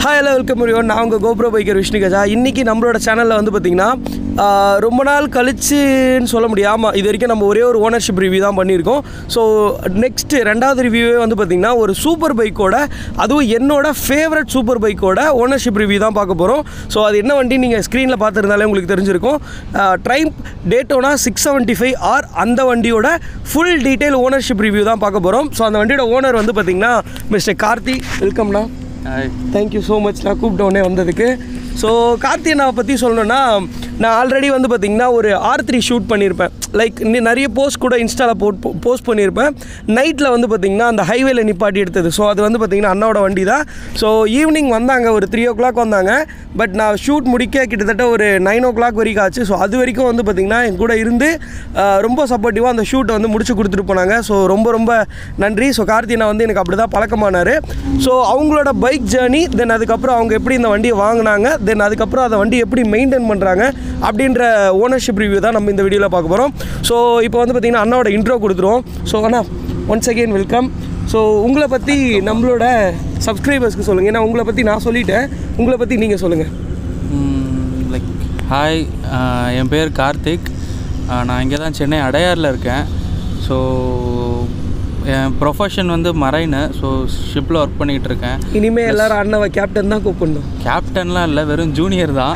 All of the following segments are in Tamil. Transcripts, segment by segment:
ஹாய் ஹலோ வெல்கம் முடியும் நான் உங்கள் கோப்ரோ பைக்கர் விஷ்ணு கஜா இன்றைக்கி நம்மளோட சேனலில் வந்து பார்த்திங்கன்னா ஆஹ், ரொம்ப நாள் கழிச்சுன்னு சொல்ல முடியும் ஆமாம் இது வரைக்கும் நம்ம ஒரே ஒரு ஓனர்ஷிப் ரிவ்யூ தான் பண்ணியிருக்கோம் ஸோ நெக்ஸ்ட்டு ரெண்டாவது ரிவ்யூவே வந்து பார்த்திங்கன்னா ஒரு சூப்பர் பைக்கோட அதுவும் என்னோட ஃபேவரட் சூப்பர் பைக்கோட ஓனர்ஷிப் ரிவ்யூ தான் பார்க்க போகிறோம் ஸோ அது என்ன வண்டி நீங்கள் ஸ்க்ரீனில் பார்த்துருந்தாலே உங்களுக்கு தெரிஞ்சிருக்கும் Triumph Daytona six seventy five R அந்த வண்டியோட ஃபுல் டீட்டெயில் ஓனர்ஷிப் ரிவ்யூ தான் பார்க்க போகிறோம் ஸோ அந்த வண்டியோட ஓனர் வந்து பார்த்திங்கன்னா மிஸ்டர் கார்த்தி வெல்கம்ண்ணா ஹாய் தேங்க்யூ ஸோ மச் நான் கூப்பிட்ட உடனே வந்ததுக்கு ஸோ கார்த்தி அண்ணாவை பற்றி சொல்லணும்னா நான் ஆல்ரெடி வந்து பார்த்திங்கன்னா ஒரு ஆர் த்ரீ ஷூட் பண்ணியிருப்பேன் லைக் இன்னும் நிறைய போஸ்ட் கூட இன்ஸ்டாவில் போட் போஸ்ட் பண்ணியிருப்பேன் நைட்டில் வந்து பார்த்திங்கன்னா அந்த ஹைவேல நிப்பாட்டி எடுத்தது ஸோ அது வந்து பார்த்திங்கன்னா அண்ணாவோட வண்டி தான் ஸோ ஈவினிங் வந்தாங்க ஒரு த்ரீ ஓ கிளாக் வந்தாங்க பட் நான் ஷூட் முடிக்க கிட்டத்தட்ட ஒரு நைன் ஓ கிளாக் வரைக்கும் ஆச்சு ஸோ அது வரைக்கும் வந்து பார்த்திங்கன்னா என் கூட இருந்து ஆஹ், ரொம்ப சப்போர்ட்டிவாக அந்த ஷூட்டை வந்து முடிச்சு கொடுத்துட்டு போனாங்க ஸோ ரொம்ப ரொம்ப நன்றி ஸோ கார்த்தினா வந்து எனக்கு அப்படி தான் பழக்கமானார் ஸோ அவங்களோட பைக் ஜேர்னி தென் அதுக்கப்புறம் அவங்க எப்படி இந்த வண்டியை வாங்கினாங்க தென் அதுக்கப்புறம் அந்த வண்டி எப்படி மெயின்டைன் பண்ணுறாங்க அப்படின்ற ஓனர்ஷிப் ரிவ்யூ தான் நம்ம இந்த வீடியோவில் பார்க்க போகிறோம் ஸோ இப்போ வந்து பார்த்திங்கன்னா அண்ணாவோட இன்ட்ரோ கொடுத்துருவோம் ஸோ அண்ணா ஒன்ஸ் அகெயின் வெல்கம் ஸோ உங்களை பற்றி நம்மளோட சப்ஸ்கிரைபர்ஸ்க்கு சொல்லுங்கள் ஏன்னா உங்களை பற்றி நான் சொல்லிட்டேன் உங்களை பற்றி நீங்கள் சொல்லுங்கள் லைக் ஹாய் என் பேர் கார்த்திக் ஆஹ் நான் இங்கே தான் சென்னை அடையாரில் இருக்கேன் ஸோ என் ப்ரொஃபஷன் வந்து மரைனு ஸோ ஷிப்பில் ஒர்க் பண்ணிகிட்டு இருக்கேன் இனிமேல் எல்லாரும் அண்ணாவை கேப்டன் தான் கூப்பிடணும் கேப்டன்லாம் இல்லை வெறும் ஜூனியர் தான்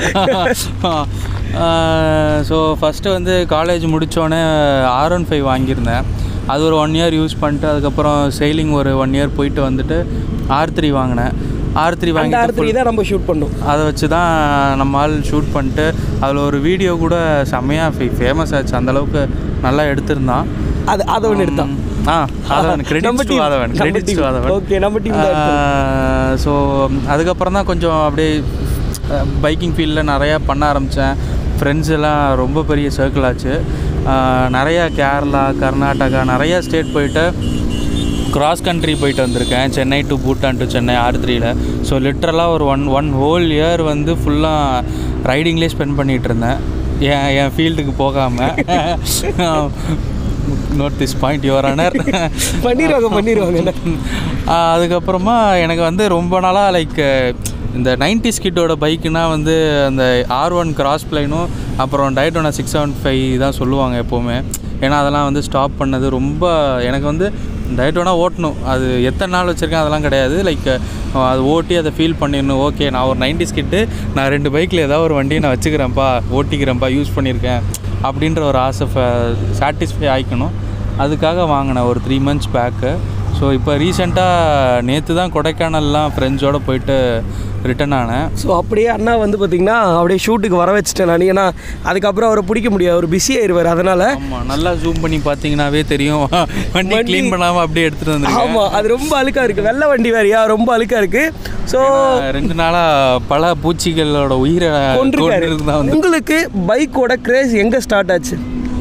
ஸோ ஃபஸ்ட்டு வந்து காலேஜ் முடித்தோடனே ஆர் ஒன் ஃபைவ் வாங்கியிருந்தேன் அது ஒரு ஒன் இயர் யூஸ் பண்ணிட்டு அதுக்கப்புறம் செயிலிங் ஒரு ஒன் இயர் போயிட்டு வந்துட்டு ஆர் த்ரீ வாங்கினேன் ஆர் த்ரீ அந்த வாங்கிட்டு ஆர்த்திரி தான் நம்ம ஷூட் பண்ணோம் அதை வச்சு தான் நம்ம ஆள் ஷூட் பண்ணிட்டு அதில் ஒரு வீடியோ கூட செம்மையாக ஃபே ஃபேமஸ் ஆச்சு அந்தளவுக்கு நல்லா எடுத்திருந்தான் அது அதை ஒன்று எடுத்தான் ஆ அதவன் நம்ம கிரெடிட்ஸ் டு team. அதவன் நம்ம கிரெடிட்ஸ் டு team. அதவன் Okay, நம்ம team தான் எடுத்தோம். ஸோ அதுக்கப்புறம் தான் கொஞ்சம் அப்படியே பைக்கிங் ஃபீல்டில் நிறையா பண்ண ஆரம்பித்தேன் ஃப்ரெண்ட்ஸ் எல்லாம் ரொம்ப பெரிய சர்க்கிள் ஆச்சு ஆஹ் நிறையா கேரளா கர்நாடகா நிறையா ஸ்டேட் போயிட்டு கிராஸ் கண்ட்ரி போயிட்டு வந்திருக்கேன் Chennai to Bhutan to Chennai R த்ரீல ஸோ லிட்ரலாக ஒரு ஒன் ஒன் ஹோல் இயர் வந்து ஃபுல்லாக ரைடிங்லேயே ஸ்பெண்ட் பண்ணிகிட்டு இருந்தேன் என் என் ஃபீல்டுக்கு போகாமல் note this point your honour பண்ணிடுவாங்க பண்ணிடுவாங்க அதுக்கப்புறமா எனக்கு வந்து ரொம்ப நாளாக லைக் இந்த 90s கிட்டோட பைக்குனா வந்து அந்த ஆர் ஒன் கிராஸ் பிளைனும் அப்புறம் டயட்டோனா சிக்ஸ் செவன் ஃபைவ் தான் சொல்லுவாங்க எப்போவுமே ஏன்னா அதெல்லாம் வந்து ஸ்டாப் பண்ணது ரொம்ப எனக்கு வந்து டயட்டோனா ஓட்டணும் அது எத்தனை நாள் வச்சுருக்கேன் அதெல்லாம் கிடையாது லைக் அது ஓட்டி அதை ஃபீல் பண்ணிடணும் ஓகே நான் ஒரு 90s கிட்டு நான் ரெண்டு பைக்கில் ஏதாவது ஒரு வண்டியை நான் வச்சுக்கிறேன்ப்பா ஓட்டிக்கிறேன்ப்பா யூஸ் பண்ணியிருக்கேன் அப்படின்ற ஒரு ஆசை சாட்டிஸ்ஃபை ஆகிக்கணும் அதுக்காக வாங்கினேன் ஒரு த்ரீ மந்த்ஸ் பேக்கு ஸோ இப்போ ரீசெண்டாக நேற்று தான் கொடைக்கானல்லாம் ஃப்ரெண்ட்ஸோடு போயிட்டு ரிட்டர்ன் ஆனேன் ஸோ அப்படியே அண்ணா வந்து பார்த்தீங்கன்னா அப்படியே ஷூட்டுக்கு வர வச்சுட்டேன் நான் ஏன்னா அதுக்கப்புறம் அவரை பிடிக்க முடியாது அவர் பிஸி ஆயிடுவார் அதனால் ஆமாம் நல்லா ஜூம் பண்ணி பார்த்தீங்கன்னாவே தெரியும் வண்டி வண்டி- க்ளீன் பண்ணாமல் அப்படியே எடுத்துகிட்டு வந்துருக்கேன் ஆமாம் அது ரொம்ப அழுக்காக இருக்குது வெள்ளை வண்டி வேறையா ரொம்ப அழுக்காக இருக்குது ஸோ ஏன்னா, ரெண்டு நாளாக பல பூச்சிகளோட உயிரை கொண்டிருக்காரு கொண்டு தான் வந்து உங்களுக்கு பைக்கோட கிரேஸ் எங்கே ஸ்டார்ட் ஆச்சு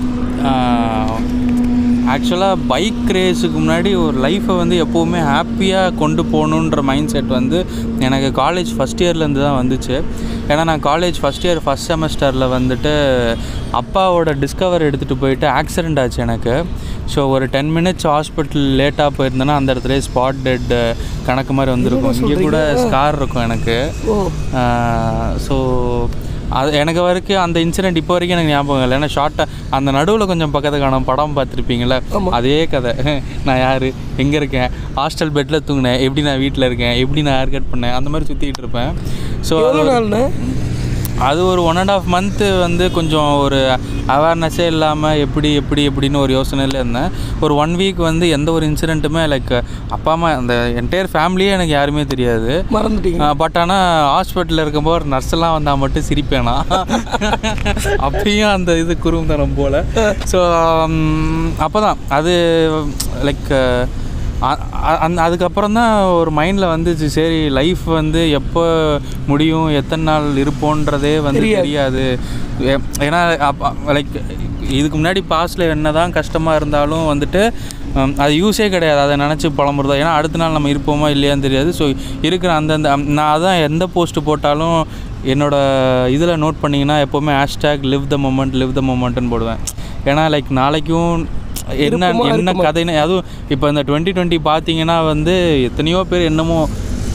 ஆக்சுவலாக பைக் ரேஸுக்கு முன்னாடி ஒரு லைஃப்பை வந்து எப்போவுமே ஹாப்பியாக கொண்டு போகணுன்ற மைண்ட் செட் வந்து எனக்கு காலேஜ் ஃபஸ்ட் இயர்லேருந்து தான் வந்துச்சு ஏன்னா நான் காலேஜ் ஃபஸ்ட் இயர் ஃபஸ்ட் செமஸ்டரில் வந்துட்டு அப்பாவோட டிஸ்கவர் எடுத்துகிட்டு போயிட்டு ஆக்சிடெண்ட் ஆச்சு எனக்கு ஸோ ஒரு டென் மினிட்ஸ் ஹாஸ்பிட்டல் லேட்டாக போயிருந்தேன்னா அந்த இடத்துல ஸ்பாட் டெட் கணக்கு மாதிரி வந்திருக்கும் இங்கே கூட ஸ்கார் இருக்கும் எனக்கு ஓ ஸோ அது எனக்கு வரைக்கும் அந்த இன்சிடென்ட் இப்போ வரைக்கும் எனக்கு ஞாபகம் இல்லை ஏன்னா ஷார்ட்டாக அந்த நடுவில் கொஞ்சம் பக்கத்து காணும் படம் பார்த்துருப்பீங்களே அதே கதை நான் யார் எங்கே இருக்கேன் ஹாஸ்டல் பெட்டில் தூங்கினேன் எப்படி நான் வீட்டில் இருக்கேன் எப்படி நான் ஹேர் கட் பண்ணேன் அந்த மாதிரி சுற்றிட்டு இருப்பேன் ஸோ எவ்வளோ நாள்ண்ணே அது ஒரு ஒன் அண்ட் ஆஃப் மந்த்து வந்து கொஞ்சம் ஒரு அவேர்னஸே இல்லாமல் எப்படி எப்படி எப்படின்னு ஒரு யோசனையில் இருந்தேன் ஒரு ஒன் வீக் வந்து எந்த ஒரு இன்சிடெண்ட்டுமே லைக் அப்பா அம்மா அந்த என்டையர் ஃபேமிலியே எனக்கு யாருமே தெரியாது மறந்துட்டீங்க பட் ஆனால் ஹாஸ்பிட்டலில் இருக்கும்போது நர்ஸ் எல்லாம் வந்தால் மட்டும் சிரிப்பேனா அப்பயும் அந்த இது குறும்புத்தனம் போல் ஸோ அப்போ தான் அது லைக் அந்த அதுக்கப்புறம் தான் ஒரு மைண்டில் வந்துச்சு சரி லைஃப் வந்து எப்போ முடியும் எத்தனை நாள் இருப்போன்றதே வந்து தெரியாது ஏ- ஏன்னா லைக் இதுக்கு முன்னாடி பாஸ்டில் என்ன தான் கஷ்டமாக இருந்தாலும் வந்துட்டு ஹம், அது யூஸே கிடையாது அதை நினச்சி புலம்புறதா ஏன்னா அடுத்த நாள் நம்ம இருப்போமா இல்லையான்னு தெரியாது ஸோ இருக்கிற அந்தந்த அம், நான் அதான் எந்த போஸ்ட் போட்டாலும் என்னோட இதில் நோட் பண்ணிங்கன்னா எப்போவுமே hashtag live the moment live the மொமெண்ட்னு போடுவேன் ஏன்னா லைக் நாளைக்கும் என்ன இருப்போமா, என்ன இருக்குமா? கதைன்னு அதுவும் இப்போ இந்த டுவெண்ட்டி டுவெண்ட்டி பார்த்தீங்கன்னா வந்து எத்தனையோ பேர் என்னமோ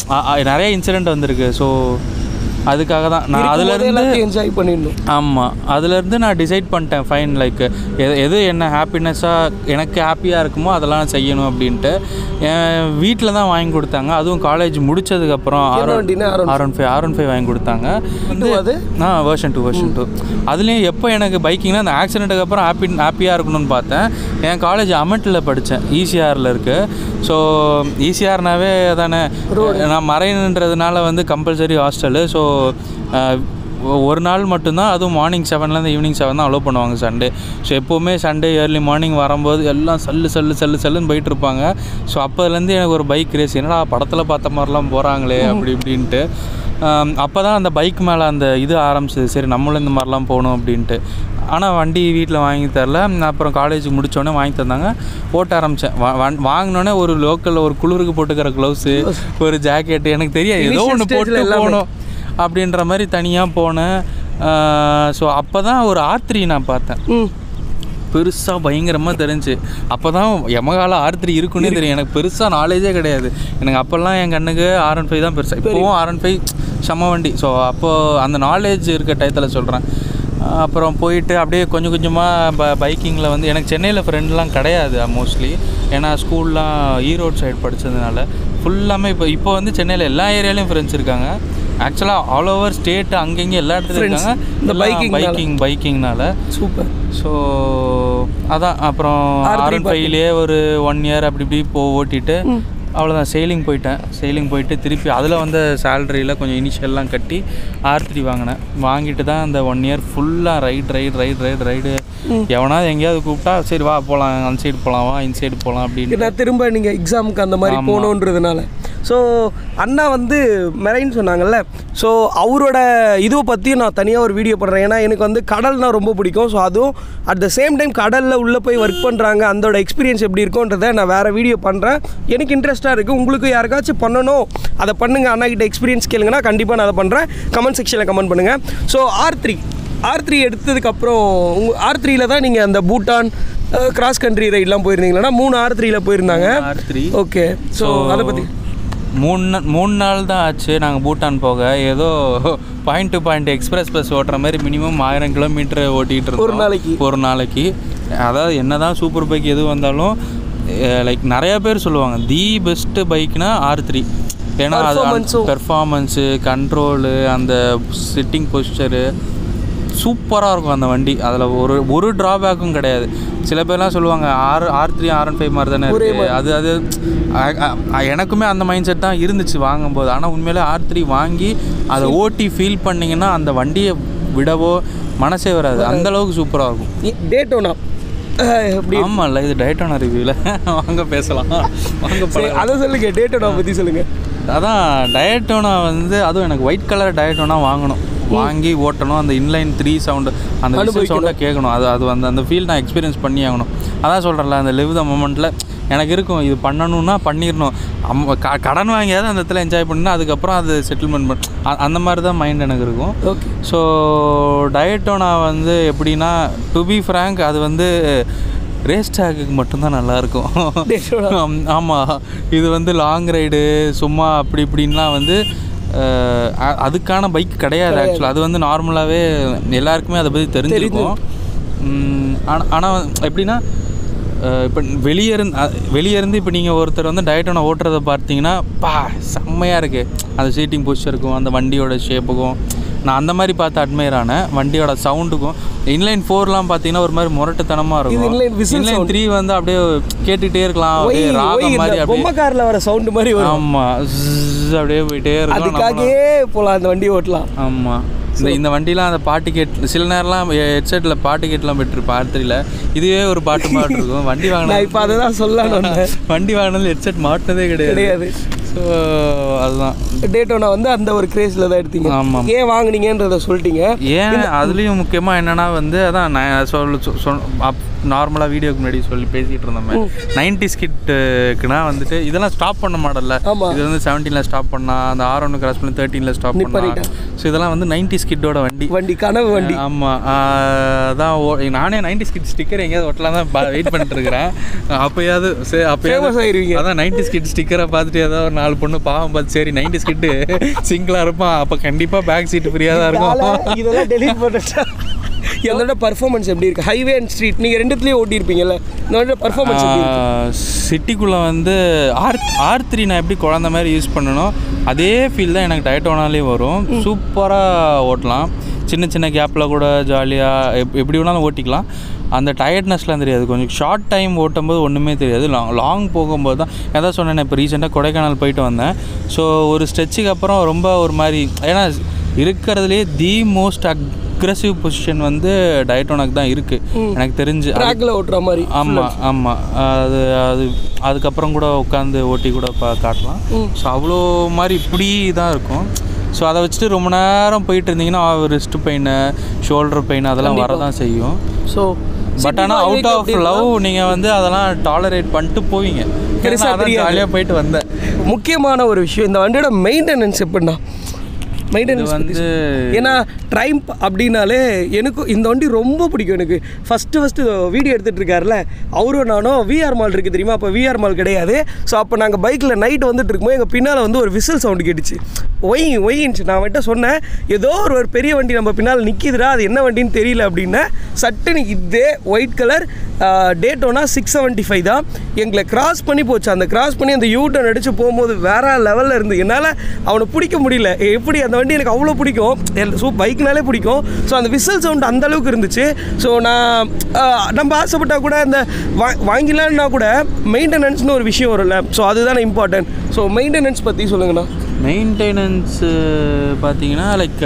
அ- அ- நிறைய இன்சிடெண்ட் வந்திருக்கு ஸோ அதுக்காக தான் நான் இருக்கும்போதே அதுலேருந்து எல்லாத்தையும் என்ஜாய் பண்ணிடணும் ஆமாம் அதுலேருந்து நான் டிசைட் பண்ணிட்டேன் ஃபைன் லைக் எது எது என்ன ஹாப்பினஸ்ஸாக எனக்கு ஹாப்பியாக இருக்குமோ அதெல்லாம் செய்யணும் அப்படின்ட்டு என் வீட்டில் தான் வாங்கி கொடுத்தாங்க அதுவும் காலேஜ் முடிச்சதுக்கப்புறம் என்ன வண்டினா R15? R one five R one five வாங்கி கொடுத்தாங்க இது அது ஆ வேர்ஷன் டூ வேர்ஷன் டூ அதுலேயும் எப்போ எனக்கு பைக்கிங்னா அந்த ஆக்சிடென்ட்டுக்கு அப்புறம் ஹாப்பி ஹாப்பியாக இருக்கணும்னு பார்த்தேன் என் காலேஜ் அமெட்டில் படித்தேன் ஈசிஆரில் இருக்குது ஸோ ஈசிஆர்னாவே தானே நான் மறைன்றதுனால வந்து கம்பல்சரி ஹாஸ்டலு ஸோ ஒரு நாள் மட்டும்தான் அதுவும் மார்னிங் செவன்லேருந்து ஈவினிங் செவன் தான் அலோவ் பண்ணுவாங்க சண்டே ஸோ எப்போவுமே சண்டே ஏர்லி மார்னிங் வரும்போது எல்லாம் சல்லு சல்லு சல்லு சல்லுன்னு போயிட்டு இருப்பாங்க ஸோ அப்போதுலேருந்து எனக்கு ஒரு பைக் ரேஸ் என்னடா படத்தில் பார்த்த மாதிரிலாம் போகிறாங்களே அப்படி இப்படின்ட்டு அப்போ தான் அந்த பைக் மேலே அந்த இது ஆரம்பிச்சது சரி நம்மளும் இந்த மாதிரிலாம் போகணும் அப்படின்ட்டு ஆனால் வண்டி வீட்டில் வாங்கி தரல நான் அப்புறம் காலேஜ் முடித்தோடனே வாங்கி தந்தாங்க ஓட்ட ஆரம்பித்தேன் வாங்கினோடனே ஒரு லோக்கலில் ஒரு குளிருக்கு போட்டுக்கிற க்ளவுஸு ஒரு ஜாக்கெட்டு எனக்கு தெரியாது ஏதோ Initial ஒன்று stageல போட்டு எல்லாமே. போகணும் அப்படின்ற மாதிரி தனியாக போனேன் ஸோ அப்போ தான் ஒரு ஆத்ரி நான் பார்த்தேன் ம் பெருசாக பயங்கரமாக தெரிஞ்சு அப்போ தான் எமகால ஆர் த்ரீ இருக்குன்னே தெரியும் எனக்கு பெருசாக நாலேஜே கிடையாது எனக்கு அப்போல்லாம் என் கண்ணுக்கு ஆர் ஒன் ஃபைவ் தான் பெருசாக இப்போவும் ஆர் ஒன் ஃபைவ் செம்ம வண்டி ஸோ அப்போது அந்த நாலேஜ் இருக்க டயத்தில் சொல்கிறேன் அப்புறம் போயிட்டு அப்படியே கொஞ்சம் கொஞ்சமாக ப பைக்கிங்கில் வந்து எனக்கு சென்னையில் ஃப்ரெண்ட்லாம் கிடையாது மோஸ்ட்லி ஏன்னா ஸ்கூல்லாம் ஈரோடு சைடு படித்ததுனால ஃபுல்லாமே இப்போ இப்போ வந்து சென்னையில் எல்லா ஏரியாலையும் ஃப்ரெண்ட்ஸ் இருக்காங்க ஆக்சுவலாக ஆல் ஓவர் ஸ்டேட் அங்கங்கே எல்லா இடத்துலையும் Friends. இருக்காங்க இந்த எல்லாம் bikingனால. பைக்கிங் பைக்கிங்னால சூப்பர் ஸோ அதான் அப்புறம் R3 ஆர் ஒன் ஃபைவ்லேயே ஒரு ஒன் இயர் அப்படி இப்படி போ ஓட்டிட்டு அவ்வளோதான் செயிலிங் போயிட்டேன் செயிலிங் போயிட்டு திருப்பி அதில் வந்த சேலரியில் கொஞ்சம் இனிஷியல்லாம் கட்டி ஆர் த்ரீ வாங்கினேன் வாங்கிட்டு தான் அந்த ஒன் இயர் ஃபுல்லாக ride ride ride ride ride எவனாவது எங்கேயாவது கூப்பிட்டா சரி வா போகலாம் அந்த சைடு போகலாம் வா இந்த சைடு போகலாம் அப்படின்னு ஏன்னா திரும்ப நீங்கள் எக்ஸாமுக்கு அந்த மாதிரி போகணுன்றதுனால ஸோ அண்ணா வந்து மெரைன் சொன்னாங்கல்ல ஸோ அவரோட இதுவை பற்றியும் நான் தனியாக ஒரு வீடியோ பண்ணுறேன் ஏன்னா எனக்கு வந்து கடல்னா ரொம்ப பிடிக்கும் ஸோ அதுவும் அட் த சேம் டைம் கடலில் உள்ளே போய் ஒர்க் பண்ணுறாங்க அதோட எக்ஸ்பீரியன்ஸ் எப்படி இருக்குன்றதை நான் வேறு வீடியோ பண்ணுறேன் எனக்கு இன்ட்ரெஸ்ட்டாக இருக்குது உங்களுக்கு யாருக்காச்சும் பண்ணணும் அதை பண்ணுங்க அண்ணா கிட்ட எக்ஸ்பீரியன்ஸ் கேளுங்கன்னா கண்டிப்பாக நான் அதை பண்ணுறேன் கமெண்ட் செக்ஷனில் கமெண்ட் பண்ணுங்கள் so R three R three எடுத்ததுக்கப்புறம் உங்கள் ஆர் த்ரீல தான் நீங்கள் அந்த பூட்டான் கிராஸ் கண்ட்ரி ரைட்லாம் போயிருந்தீங்களா மூணு ஆர் த்ரீல போயிருந்தாங்க ஆர் த்ரீ ஓகே ஸோ அதை பற்றி மூணு நா- மூணு நாள் தான் ஆச்சு நாங்கள் பூட்டான் போக ஏதோ point to point express bus ஓட்டுற மாதிரி மினிமம் ஆயிரம் கிலோமீட்டர் ஓட்டிகிட்டு இருந்தோம் ஒரு நாளைக்கு. ஒரு நாளைக்கு அதாவது என்னதான் சூப்பர் பைக் எது வந்தாலும் லைக் நிறைய பேர் சொல்லுவாங்க தி பெஸ்ட்டு பைக்னா ஆர் த்ரீ ஏன்னா அது Performance-உம். பெர்ஃபார்மன்ஸு கண்ட்ரோலு அந்த சிட்டிங் பொசிச்சரு சூப்பராக இருக்கும் அந்த வண்டி அதில் ஒரு ஒரு ட்ராபேக்கும் கிடையாது சில பேர்லாம் சொல்லுவாங்க R R three R one five மாதிரி தானே இருக்கு அது அது அ- அ- அ- எனக்குமே அந்த மைண்ட் செட் தான் இருந்துச்சு வாங்கும்போது ஆனால் உண்மையிலே ஆர் த்ரீ வாங்கி அதை ஓட்டி ஃபீல் பண்ணிங்கன்னா அந்த வண்டியை விடவோ மனசே வராது அந்த அளவுக்கு சூப்பராக இருக்கும் டேட்டோனா எப்படி ஆமாம்ல இது டயட்டான ரிவ்யூவில் வாங்க பேசலாம் வாங்க சரி, பழகலாம். அதை சொல்லுங்க டேட்டோனா பற்றி சொல்லுங்க அதான் டயட்டோனா வந்து அதுவும் எனக்கு ஒயிட் கலர் டயட்டோனா வாங்கணும் வாங்கி ஓட்டணும் அந்த இன்லைன் த்ரீ சவுண்டு அந்த விசில் சவுண்டை கேட்கணும் அது அது வந்து அந்த ஃபீல் நான் எக்ஸ்பீரியன்ஸ் பண்ணி ஆகணும் அதான் சொல்கிறேன்ல அந்த லிவ் த மூமெண்ட்டில் எனக்கு இருக்கும் இது பண்ணணும்னா பண்ணிடணும் அம் க கடன் வாங்கியாவது அந்த இடத்துல என்ஜாய் பண்ணணும் அதுக்கப்புறம் அது செட்டில்மெண்ட் பண்ண அ- அந்த மாதிரி தான் மைண்ட் எனக்கு இருக்கும் ஓகே ஸோ டயட்டோனா வந்து எப்படின்னா டு பி ஃப்ரேங்க் அது வந்து ரேஸ் ட்ராக்குக்கு மட்டும்தான் நல்லாயிருக்கும் Daytona. ஆமாம் இது வந்து லாங் ரைடு சும்மா அப்படி இப்படின்லாம் வந்து அஹ், அ- அதுக்கான பைக் கிடையாது ஆக்சுவலாக அது வந்து நார்மலாகவே எல்லாருக்குமே அதை பற்றி தெரிஞ்சிருக்கும் ஆனால் ஆனால் எப்படின்னா இப்போ வெளியே இருந்து அ- வெளியே இருந்து இப்போ நீங்கள் ஒருத்தர் வந்து டயட்டோனை ஓட்டுறத பார்த்தீங்கன்னா பா செம்மையாக இருக்குது அந்த சீட்டிங் பொசிஷருக்கும் அந்த வண்டியோட ஷேப்புக்கும் நான் அந்த மாதிரி பார்த்து அட்மையர் ஆனேன் வண்டியோட சவுண்டுக்கும் இன்லைன் ஃபோர்லாம் பார்த்தீங்கன்னா ஒரு மாதிரி முரட்டுத்தனமாக இது inline இருக்கும் whistle இன்லைன் த்ரீ வந்து அப்படியே கேட்டுகிட்டே இருக்கலாம் ஒய் அப்படியே ஒய் ராகம் மாதிரி இந்த அப்படியே பொம்மை காரில் வர சவுண்டு மாதிரி வரும் ஆமாம் அப்படியே போயிட்டே இருக்கும் நம்ம- அதுக்காகவே போகலாம் அந்த வண்டி ஓட்டலாம் ஆமாம் இந்த இந்த வண்டிலாம் அந்த பாட்டு கேட் சில நேரம்லாம் ஹெட்செட்டில் பாட்டு கேட்லாம் பெற்றிருப்பேன் ஆர்த்திரியில் இதுவே ஒரு பாட்டு மாட்டு இருக்கும் வண்டி நான் வாங்கினா இப்போ அதை தான் சொல்லலான்னு வந்தேன் வண்டி வாங்கினது ஹெட்செட் மாட்டினதே கிடையாது கிடையாது ஸோ அதுதான் டேட்டோனா வந்து அந்த ஒரு கிரேஸில் தான் எடுத்தீங்க ஆமாம். ஏன் வாங்குனீங்கன்றத சொல்லிட்டீங்க ஏன் அதுலேயும் முக்கியமாக என்னன்னா வந்து அதான் நான் சொல் சொ- சொல் அப்- நார்மலாக வீடியோக்கு முன்னாடி சொல்லி பேசிகிட்டு இருந்தோமே நைன்டி ஸ்கிட்டுக்குனா வந்துட்டு இதெல்லாம் ஸ்டாப் பண்ண மாடல்ல ஆமா. இது வந்து செவன்டீனில் ஸ்டாப் பண்ணா அந்த ஆர் ஒன்று கிராஸ் பண்ணி தேர்ட்டீனில் ஸ்டாப் பண்ணா நிப்பாட்டிட்டேன். ஸோ இதெல்லாம் வந்து நைன்டி ஸ்கிட்டோட வண்டி வண்டி கனவு வண்டி ஆமாம் அதான் ஓ நானே நைன்டி ஸ்கிட் ஸ்டிக்கர் எங்கேயாவது ஒட்டலாம் தான் வெயிட் பண்ணிட்டு இருக்கிறேன் அப்போயாவது சரி Famous அப்போயாவது ஆயிருவீங்க. அதான் நைன்டி ஸ்கிட் ஸ்டிக்கரை பார்த்துட்டு ஏதாவது ஒரு நாலு பொண்ணு பாவம் பார்த்து சரி நைன்டி ஸ்கிட்டு சிங்கிளாக இருப்பான் அப்போ கண்டிப்பாக பேக் சீட்டு ஃப்ரீயாக தான் இருக்கும் இதெல்லாம் இதெல்லாம் டெலிட் பண்ணிட்டா என்னோட பர்ஃபார்மன்ஸ் எப்படி இருக்கு ஹைவே அண்ட் ஸ்ட்ரீட் நீங்கள் ரெண்டுத்துலேயும் ஓட்டியிருப்பீங்கல்ல என்னோட பர்ஃபார்மன்ஸ் எப்படி இருக்கு சிட்டிக்குள்ளே வந்து ஆர் ஆர் த்ரீ நான் எப்படி குழந்த மாதிரி யூஸ் பண்ணணும் அதே ஃபீல் தான் எனக்கு டயட்டோனாலே வரும் சூப்பராக ஓட்டலாம் சின்ன சின்ன கேப்பில் கூட ஜாலியாக எப் எப்படி வேணாலும் ஓட்டிக்கலாம் அந்த டயர்ட்னஸ்லாம் தெரியாது கொஞ்சம் ஷார்ட் டைம் ஓட்டும்போது ஒன்றுமே தெரியாது லாங் லாங் போகும்போது தான் எதாவது சொன்னேன் இப்போ ரீசெண்டாக கொடைக்கானல் போயிட்டு வந்தேன் ஸோ ஒரு ஸ்ட்ரெச்சுக்கு அப்புறம் ரொம்ப ஒரு மாதிரி ஏன்னா இருக்கிறதுலே தி மோஸ்ட் அக்ரெசிவ் பொசிஷன் வந்து டயட்டோனாக்கு தான் இருக்குது எனக்கு தெரிஞ்சு அது ட்ராக்ல ஓட்டுற மாதிரி ஆமாம் ஆமாம் அது அது அதுக்கப்புறம் கூட உட்காந்து ஓட்டி கூட பா காட்டலாம் ஸோ அவ்வளோ மாதிரி இப்படி தான் இருக்கும் ஸோ அதை வச்சுட்டு ரொம்ப நேரம் போயிட்டு இருந்தீங்கன்னா ரிஸ்ட் பெயின் ஷோல்டர் பெயின் அதெல்லாம் வரதான் செய்யும் ஸோ பட் ஆனால் அவுட் ஆஃப் லவ் நீங்கள் வந்து அதெல்லாம் டாலரேட் பண்ணிட்டு போவீங்க பெருசா தெரியாது. ஜாலியாக போயிட்டு வந்தேன் முக்கியமான ஒரு விஷயம் இந்த வண்டியோட மெயின்டெனன்ஸ் எப்படின்னா இது மெயின்டெனன்ஸ் வந்து ஏன்னா ட்ரைம்ப் அப்படின்னாலே எனக்கும் இந்த வண்டி ரொம்ப பிடிக்கும் எனக்கு ஃபஸ்ட்டு ஃபஸ்ட்டு வீடியோ எடுத்துகிட்டு இருக்காருல அவரும் நானும் விஆர் மால் இருக்குது தெரியுமா அப்போ விஆர் மால் கிடையாது ஸோ அப்போ நாங்கள் பைக்கில் நைட் வந்துட்டு இருக்கும்போது எங்கள் பின்னால் வந்து ஒரு விசில் சவுண்டு கேட்டுச்சு ஒய் ஒயின்ச்சு நான் அவன்கிட்ட சொன்னேன் ஏதோ ஒரு ஒரு பெரிய வண்டி நம்ம பின்னால் நிற்கிதுடா அது என்ன வண்டின்னு தெரியல அப்படின்னா சட்டுன்னு இதே white colour Daytona six seventy five தான் எங்களை கிராஸ் பண்ணி போச்சு அந்த கிராஸ் பண்ணி அந்த யூ டர்ன் அடித்து போகும்போது வேற லெவலில் இருந்து என்னால் அவனை பிடிக்க முடியல எப்படி அந்த வண்டி எனக்கு அவ்வளோ பிடிக்கும் எல் ஸோ பைக்னாலே பிடிக்கும் ஸோ அந்த விசில் சவுண்ட் அந்த அளவுக்கு இருந்துச்சு ஸோ நான் ஆஹ், நம்ம ஆசைப்பட்டா கூட அந்த வா வாங்கிலான்னா கூட மெயின்டெனன்ஸ்னு ஒரு விஷயம் வரும்ல ஸோ அதுதானே இம்பார்ட்டன்ட் ஸோ மெயின்டெனன்ஸ் பற்றி சொல்லுங்கண்ணா மெயின்டெனன்ஸு பார்த்தீங்கன்னா லைக்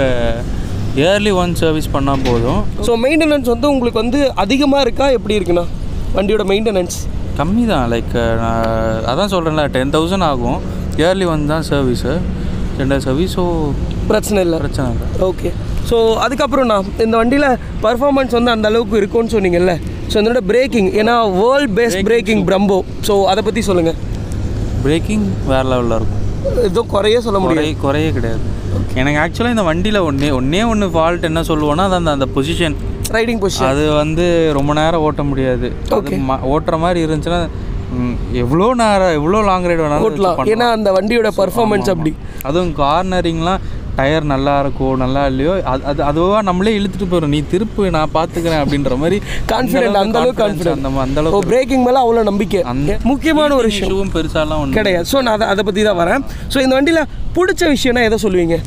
இயர்லி ஒன் சர்வீஸ் பண்ணால் போதும் ஸோ மெயின்டெனன்ஸ் வந்து உங்களுக்கு வந்து அதிகமாக இருக்கா எப்படி இருக்குண்ணா வண்டியோட மெயின்டெனன்ஸ் கம்மி தான் லைக் நான் அதான் சொல்கிறேன்ல டென் தௌசண்ட் ஆகும் இயர்லி ஒன் தான் சர்வீஸு ரெண்டு சர்வீஸோ பிரச்சனை இல்லை பிரச்சனை இல்லை ஓகே ஸோ அதுக்கப்புறம்ண்ணா இந்த வண்டியில் பர்ஃபார்மன்ஸ் வந்து அந்த அளவுக்கு இருக்கும்னு சொன்னீங்கல்ல ஸோ இதோட பிரேக்கிங் ஏன்னா world best braking Brembo so அதை பற்றி சொல்லுங்கள் பிரேக்கிங் வேறு லெவலில் இருக்கும் எதுவும் குறைய சொல்ல முடியாது குறை குறையே கிடையாது எனக்கு ஆக்சுவலாக இந்த வண்டியில் ஒன்றே ஒன்றே ஒன்று ஃபால்ட் என்ன சொல்லுவோன்னா அது அந்த அந்த பொசிஷன் ரைடிங் பொசிஷன் அது வந்து ரொம்ப நேரம் ஓட்ட முடியாது அது ம- ஓட்டுற மாதிரி இருந்துச்சுன்னா ம், எவ்வளோ நேரம் எவ்வளோ லாங் ரைடு வேணாலும் வச்சு ஓட்டலாம் பண்ணலாம். ஏன்னா அந்த வண்டியோட பர்ஃபார்மன்ஸ் அப்படி அதுவும் கார்னரிங்லாம் டயர் நல்லா இருக்கும் நல்லா இல்லையோ அது அது அதுவாக நம்மளே இழுத்துட்டு போகிறோம் நீ திருப்பு நான் பார்த்துக்கிறேன் அப்படின்ற மாதிரி கான்ஃபிடென்ட் அந்த அளவுக்கு confidence கான்ஃபிடென்ட் அந்த அந்த ஓ அளவுக்கு பிரேக்கிங் மேலே அவ்வளோ நம்பிக்கை அந்த முக்கியமான ஒரு விஷயம் இஷ்யூவும் பெருசாலாம் ஒன்று கிடையாது ஸோ நான் அதை அதை பற்றி தான் வரேன் ஸோ இந்த வண்டியில் பிடிச்ச விஷயம்னா எதை சொல்லுவீங்க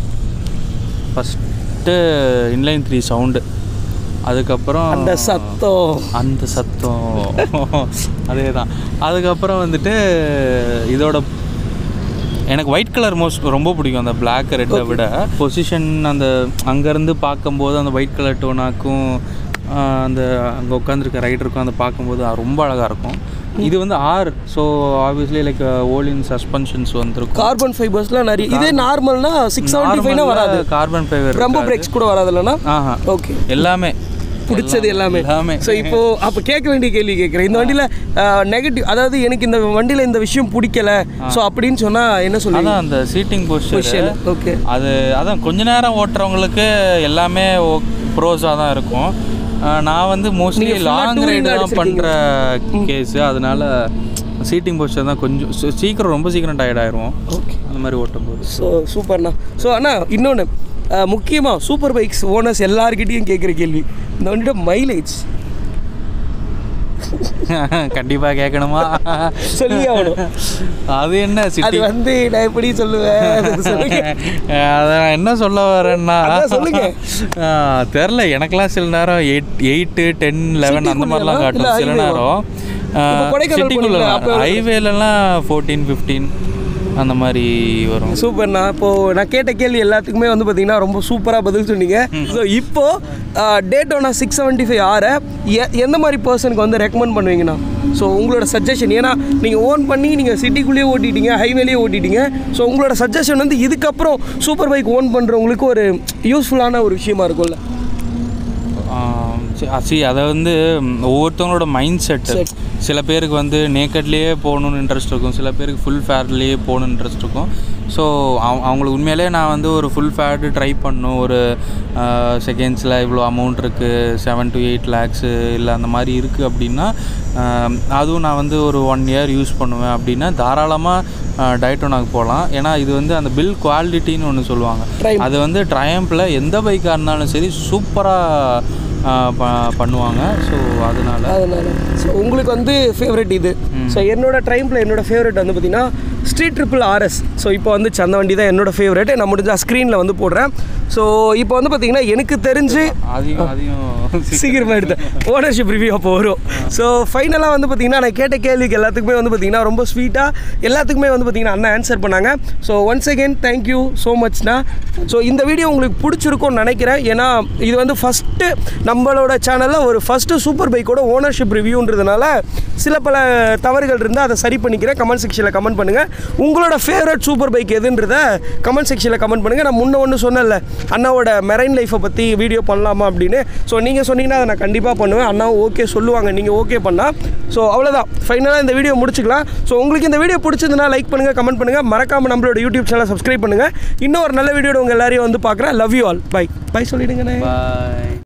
ஃபஸ்ட்டு இன்லைன் த்ரீ சவுண்டு அதுக்கப்புறம் அந்த சத்தம் அந்த சத்தம் அதே தான் அதுக்கப்புறம் வந்துட்டு இதோட எனக்கு ஒயிட் கலர் மோஸ்ட் ரொம்ப பிடிக்கும் அந்த பிளாக் ரெட்டை விட பொசிஷன் அந்த அங்கேருந்து பார்க்கும்போது அந்த ஒயிட் கலர் டோனாக்கும் அந்த அங்கே உட்காந்துருக்க ரைடருக்கும் அந்த பார்க்கும்போது அது ரொம்ப அழகாக இருக்கும் இது வந்து R so obviously like Ohlins suspensions வந்திருக்கும் கார்பன் ஃபைபர்ஸ்லாம் நிறைய இதே நார்மல்னா சிக்ஸ் செவன்ட்டி ஃபைவ்னா வராது கார்பன் ஃபைபர் ரொம்ப பிரேக்ஸ் கூட வராது இல்லைன்னா ஆஹா ஓகே எல்லாமே பிடிச்சது எல்லாமே எல்லாமே ஸோ இப்போ அப்போ கேட்க வேண்டிய கேள்வி கேட்குறேன் இந்த வண்டியில் நெகட்டிவ் அதாவது எனக்கு இந்த வண்டியில் இந்த விஷயம் பிடிக்கல ஸோ அப்படின்னு சொன்னால் என்ன சொல்லுவீங்க அதான் அந்த சீட்டிங் பொசிஷன் ஓகே அது அதான் கொஞ்ச நேரம் ஓட்டுறவங்களுக்கு எல்லாமே ப்ரோஸாக தான் இருக்கும் அஹ் நான் வந்து மோஸ்ட்லி நீங்க full-ஆ லாங் touring ரைடு தான் அடிச்சிருக்கீங்க. பண்ணுற கேஸு அதனால சீட்டிங் பொசிஷன் தான் கொஞ்சம் சீ- சீக்கிரம் ரொம்ப சீக்கிரம் டயர்ட் ஆயிடுவோம் ஓகே அந்த மாதிரி ஓட்டும் போது ஸோ சூப்பர்ண்ணா ஸோ அண்ணா இன்னொன்று முக்கியமாக சூப்பர் பைக்ஸ் ஓனர்ஸ் எல்லாருக்கிட்டையும் கேட்குற கேள்வி இந்த வண்டியோட மைலேஜ் கண்டிப்பாக கேட்கணுமா சொல்லி ஆகணும் அது என்ன அது சிட்டி வந்து நான் எப்படி சொல்லுவேன் அதுக்கு சொல்லுங்க அதை நான் என்ன சொல்ல வரேன்னா அதான் சொல்லுங்க. ஆஹ், தெரில எனக்கெல்லாம் சில நேரம் எயிட் எயிட்டு டென் லெவன் அந்த மாதிரிலாம் City-குள்ளேயா? காட்டும் சில இல்ல நேரம் இப்ப கொடைக்கானல் சிட்டிக்குள்ள போனீங்களா? அப்ப எவ்வளவு? ஹைவேலலாம் ஃபோர்டீன் ஃபிஃப்டீன் அந்த மாதிரி வரும் சூப்பர்ண்ணா இப்போது நான் கேட்ட கேள்வி எல்லாத்துக்குமே வந்து பார்த்தீங்கன்னா ரொம்ப சூப்பராக பதில் சொன்னீங்க ஸோ இப்போது டேட்டோனா சிக்ஸ் செவன்ட்டி ஃபைவ் ஆரை எந்த மாதிரி பர்சனுக்கு வந்து ரெக்கமெண்ட் பண்ணுவீங்கண்ணா ஸோ உங்களோட சஜஷன் ஏன்னா நீங்கள் ஓன் பண்ணி நீங்கள் சிட்டிக்குள்ளேயே ஓட்டிட்டீங்க ஹைவேலேயே ஓட்டிட்டீங்க ஸோ உங்களோட சஜஷன் வந்து இதுக்கப்புறம் சூப்பர் பைக் ஓன் பண்ணுறவங்களுக்கு ஒரு யூஸ்ஃபுல்லான ஒரு விஷயமா இருக்கும்ல ஆஹ், சி அதை வந்து ம், ஒவ்வொருத்தவங்களோட மைண்ட் செட்டு Set. சில பேருக்கு வந்து நேக்கட்லேயே போகணுன்னு இன்ட்ரெஸ்ட் இருக்கும் சில பேருக்கு ஃபுல் ஃபேர்லேயே போகணுன்னு இன்ட்ரெஸ்ட் இருக்கும் ஸோ அவங்களுக்கு உண்மையிலே நான் வந்து ஒரு ஃபுல் ஃபேர்டு ட்ரை பண்ணணும் ஒரு செகண்ட்ஸில் இவ்வளோ அமௌண்ட் இருக்குது செவன் டு எயிட் லேக்ஸு இல்லை அந்த மாதிரி இருக்குது அப்படின்னா ஆஹ், அதுவும் நான் வந்து ஒரு ஒன் இயர் யூஸ் பண்ணுவேன் அப்படின்னா தாராளமாக டயட்டோனாக்கு போகலாம் ஏன்னா இது வந்து அந்த பில் குவாலிட்டின்னு ஒன்று சொல்லுவாங்க Triumph. அது வந்து ட்ரையம்பில் எந்த பைக்காக இருந்தாலும் சரி சூப்பராக பண்ணுவாங்க ஸோ அதனால அதனால ஸோ உங்களுக்கு வந்து ஃபேவரட் இது ஸோ என்னோட ட்ரைம்பில் என்னோட ஃபேவரட் வந்து பார்த்தீங்கன்னா ஸ்ட்ரீட் ட்ரிபிள் ஆர்எஸ் ஸோ இப்போ வந்து அந்த வண்டி தான் என்னோட ஃபேவரட் நான் முடிஞ்சா ஸ்க்ரீனில் வந்து போடுறேன் ஸோ இப்போ வந்து பார்த்தீங்கன்னா எனக்கு தெரிஞ்சு அதையும் அதையும் சீக்கிரமாக எடுத்தேன் ஓனர்ஷிப் ரிவ்யூ அப்போ வரும் ஸோ ஃபைனலாக வந்து பார்த்தீங்கன்னா நான் கேட்ட கேள்விக்கு எல்லாத்துக்குமே வந்து பார்த்தீங்கன்னா ரொம்ப ஸ்வீட்டாக எல்லாத்துக்குமே வந்து பார்த்தீங்கன்னா அண்ணா ஆன்சர் பண்ணாங்க so once again thank you so மச்ண்ணா ஸோ இந்த வீடியோ உங்களுக்கு பிடிச்சிருக்கும்னு நினைக்கிறேன் ஏன்னா இது வந்து ஃபஸ்ட்டு நம்மளோட சேனலில் ஒரு ஃபஸ்ட்டு சூப்பர் பைக்கோட ஓனர்ஷிப் ரிவ்யூன்றதுனால சில பல தவறுகள் இருந்தால் அதை சரி பண்ணிக்கிறேன் கமெண்ட் செக்ஷனில் கமெண்ட் பண்ணுங்கள் உங்களோட ஃபேவரட் சூப்பர் பைக் எதுன்றத கமெண்ட் செக்ஷனில் கமெண்ட் பண்ணுங்கள் நான் முன்ன ஒன்று சொன்னேன்ல அண்ணாவோட மெரைன் லைஃப்பை பற்றி வீடியோ பண்ணலாமா அப்படின்னு ஸோ நீங்கள் சொன்னீங்கன்னா அதை நான் கண்டிப்பாக பண்ணுவேன் அண்ணாவும் ஓகே சொல்லுவாங்க நீங்கள் ஓகே பண்ணால் ஸோ அவ்வளோதான் ஃபைனலாக இந்த வீடியோ முடிச்சுக்கலாம் ஸோ உங்களுக்கு இந்த வீடியோ பிடிச்சதுன்னா லைக் பண்ணுங்கள் கமெண்ட் பண்ணுங்கள் மறக்காமல் நம்மளோட யூடியூப் சேனலை சப்ஸ்கிரைப் பண்ணுங்கள் இன்னும் ஒரு நல்ல வீடியோட உங்கள் எல்லாரையும் வந்து பார்க்குறேன் love you all bye bye சொல்லிடுங்கண்ணே பாய்